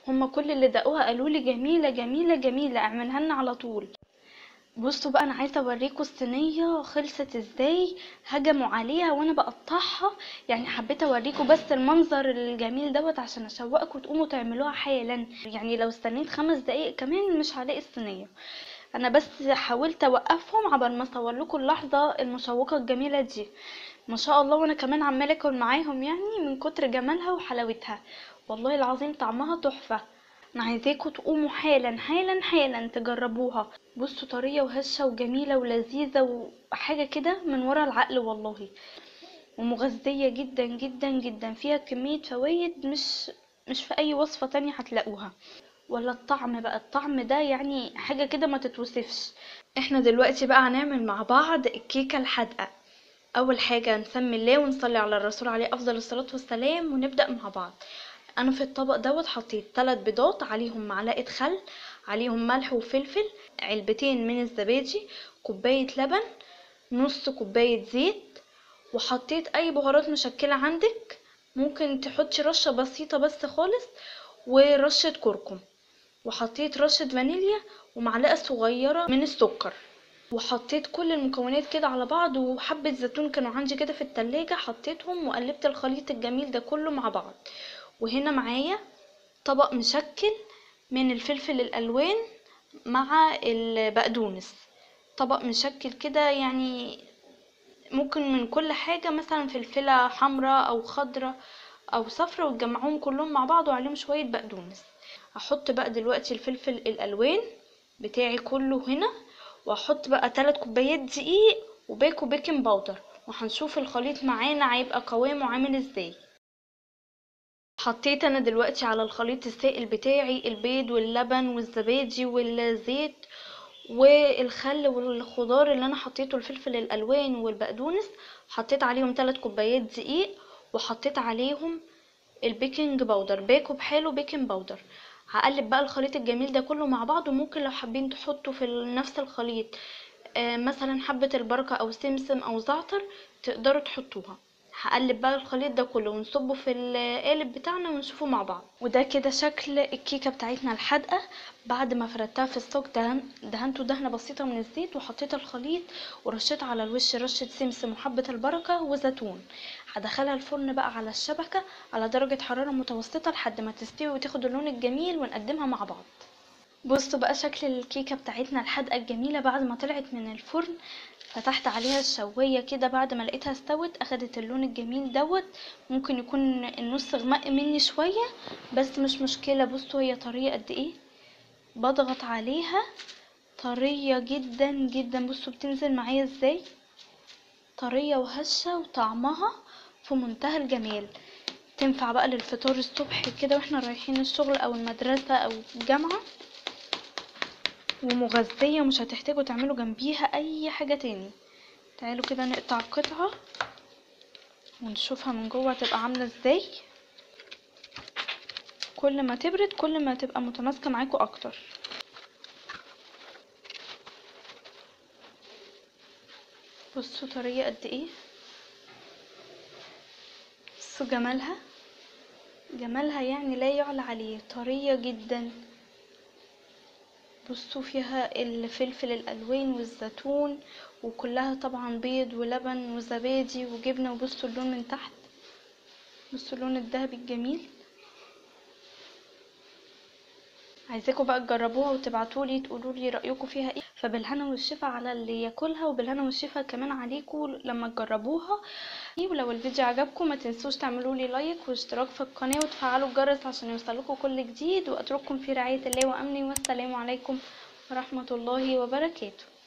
هما كل اللي دقوها قالوا لي جميله جميله جميله اعملها لنا على طول بصوا بقى انا عايزه اوريكم الصينيه خلصت ازاي هجموا عليها وانا بقطعها يعني حبيت اوريكم بس المنظر الجميل دوت عشان اشوقكم تقوموا تعملوها حالا يعني لو استنيت خمس دقايق كمان مش هلاقي الصينيه انا بس حاولت اوقفهم عبال ما اصور لكم اللحظه المشوقه الجميله دي ما شاء الله وانا كمان عماله اكل معاهم يعني من كتر جمالها وحلاوتها والله العظيم طعمها تحفه انا عايزاكم تقوموا حالا حالا حالا تجربوها بصوا طريه وهشه وجميله ولذيذه وحاجه كده من ورا العقل والله ومغذيه جدا جدا جدا فيها كميه فوائد مش مش في اي وصفه تانية هتلاقوها ولا الطعم بقى الطعم ده يعني حاجه كده ما تتوصفش احنا دلوقتي بقى هنعمل مع بعض الكيكه الحادقه اول حاجه نسمي الله ونصلي على الرسول عليه افضل الصلاه والسلام ونبدا مع بعض انا في الطبق دوت حطيت 3 بيضات عليهم معلقه خل عليهم ملح وفلفل علبتين من الزبادي كوبايه لبن نص كوبايه زيت وحطيت اي بهارات مشكله عندك ممكن تحطي رشه بسيطه بس خالص ورشه كركم وحطيت رشه فانيليا ومعلقه صغيره من السكر وحطيت كل المكونات كده على بعض وحبة زيتون كانوا عندي كده في التلاجة حطيتهم وقلبت الخليط الجميل ده كله مع بعض وهنا معايا طبق مشكل من الفلفل الالوان مع البقدونس طبق مشكل كده يعني ممكن من كل حاجة مثلا فلفلة حمراء او خضراء او صفرا وتجمعوهم كلهم مع بعض وعليهم شوية بقدونس هحط بقى دلوقتي الفلفل الالوان بتاعي كله هنا واحط بقى 3 كوبايات دقيق وباكو بيكنج باودر وهنشوف الخليط معانا هيبقى قوامه عامل ازاي حطيت انا دلوقتي على الخليط السائل بتاعي البيض واللبن والزبادي والزيت والخل والخضار اللي انا حطيته الفلفل الالوان والبقدونس حطيت عليهم 3 كوبايات دقيق وحطيت عليهم البيكنج باودر باكو بحاله بيكنج باودر هقلب بقى الخليط الجميل ده كله مع بعض وممكن لو حابين تحطوا في نفس الخليط آه مثلا حبة البركة او سمسم او زعتر تقدروا تحطوها هقلب بقى الخليط ده كله ونصبه في القالب بتاعنا ونشوفه مع بعض وده كده شكل الكيكه بتاعتنا الحادقه بعد ما فردتها في الصاج دهن دهنته دهنه بسيطه من الزيت وحطيت الخليط ورشيت على الوش رشه سمسم وحبه البركه وزيتون هدخلها الفرن بقى على الشبكه على درجه حراره متوسطه لحد ما تستوي وتاخد اللون الجميل ونقدمها مع بعض بصوا بقى شكل الكيكه بتاعتنا الحادقه الجميله بعد ما طلعت من الفرن فتحت عليها الشوايه كده بعد ما لقيتها استوت اخدت اللون الجميل دوت ممكن يكون النص غمق مني شويه بس مش مشكله بصوا هي طريه قد ايه بضغط عليها طريه جدا جدا بصوا بتنزل معايا ازاي طريه وهشه وطعمها في منتهى الجمال تنفع بقى للفطار الصبح كده واحنا رايحين الشغل او المدرسه او الجامعه ومغذية ومش هتحتاجوا تعملوا جنبيها اي حاجة تاني تعالوا كده نقطع قطعة ونشوفها من جوه تبقى عاملة ازاي كل ما تبرد كل ما تبقى متماسكة معاكوا اكتر بصوا طرية قد ايه بصوا جمالها جمالها يعني لا يعلى عليه طرية جدا بصوا فيها الفلفل الالوان والزيتون وكلها طبعا بيض ولبن وزبادي وجبنه وبصوا اللون من تحت بصوا اللون الذهبي الجميل عايزاكم بقى تجربوها وتبعتولي تقولولي رايكم فيها ايه فبالهنا والشفا على اللي ياكلها وبالهنا والشفا كمان عليكم لما تجربوها ولو الفيديو عجبكم ما تنسوش تعملوا لي لايك واشتراك في القناه وتفعلوا الجرس عشان يوصلكم كل جديد واترككم في رعايه الله وامنه والسلام عليكم ورحمه الله وبركاته